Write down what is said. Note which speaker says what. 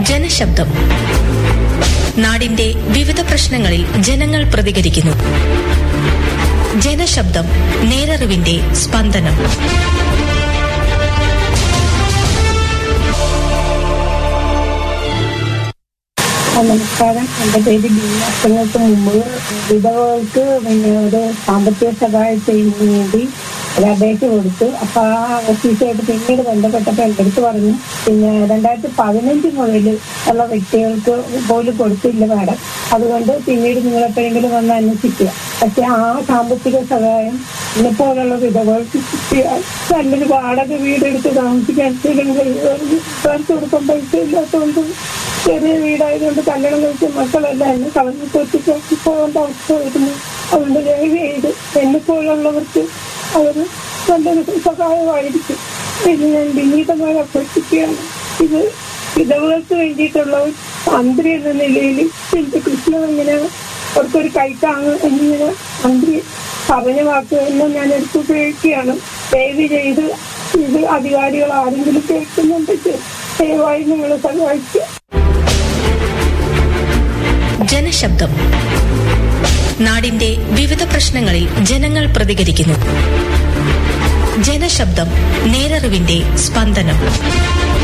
Speaker 1: ജനശബ്ദം നാടിന്റെ വിവിധ പ്രശ്നങ്ങളിൽ ജനങ്ങൾ പ്രതികരിക്കുന്നു ജനശബ്ദം നേരറിവിന്റെ സ്പന്ദനം
Speaker 2: ആ, നമസ്കാരം എന്റെ പേര് ബി വർഷങ്ങൾക്ക് മുമ്പ് വിധവകൾക്ക് പിന്നെ ഒരു സാമ്പത്തിക സഹായം ചെയ്യുന്നതിന് വേണ്ടി ഒരു അപേക്ഷ കൊടുത്തു അപ്പൊ ആ ഓഫീസായിട്ട് പിന്നീട് ബന്ധപ്പെട്ടപ്പോ എന്റെ അടുത്ത് പറഞ്ഞു പിന്നെ രണ്ടായിരത്തി പതിനഞ്ച് മുതൽ ഉള്ള വ്യക്തികൾക്ക് പോലും കൊടുത്തില്ല മാഡം അതുകൊണ്ട് പിന്നീട് നിങ്ങൾ എപ്പോഴെങ്കിലും വന്ന് അന്വേഷിക്കുക പക്ഷെ ആ സാമ്പത്തിക സഹായം ഇന്നെപ്പോലുള്ള വിധവകൾക്ക് കിട്ടിയാൽ നല്ലൊരു വാടക വീടെടുത്ത് താമസിക്കാൻ ചേർത്ത് കൊടുക്കാൻ പൈസ ഇല്ലാത്തതുകൊണ്ട് ചെറിയ വീടായതുകൊണ്ട് കല്യാണം കഴിച്ച മക്കളെല്ലാം എന്നെ കളഞ്ഞു കൊത്തിക്കൊത്തി പോകേണ്ട അവസ്ഥ വരുന്നു അതുകൊണ്ട് ദയവ് ചെയ്ത് എന്നെ പോലുള്ളവർക്ക് അവർ നല്ലൊരു സഹായമായിരിക്കും ഇത് ഞാൻ വിനീതമായി അഭ്യർത്ഥിക്കുകയാണ് ഇത് വിധവകൾക്ക് വേണ്ടിയിട്ടുള്ള ഒരു മന്ത്രി എന്ന നിലയിൽ എന്റെ കൃഷ്ണ ഇങ്ങനെ അവർക്കൊരു കൈത്താങ് എന്നിങ്ങനെ മന്ത്രി പറഞ്ഞ വാക്കുകളെല്ലാം ഞാൻ എടുത്ത് ഉപയോഗിക്കുകയാണ് ദയവ് ചെയ്ത് ഇത് അധികാരികൾ ആരെങ്കിലും കേൾക്കുന്നുണ്ടെങ്കിൽ ദയവായി നിങ്ങളെ സഹായിക്കുക
Speaker 1: ജനശബ്ദം നാടിന്റെ വിവിധ പ്രശ്നങ്ങളിൽ ജനങ്ങൾ പ്രതികരിക്കുന്നു ജനശബ്ദം നേരറിവിന്റെ സ്പന്ദനം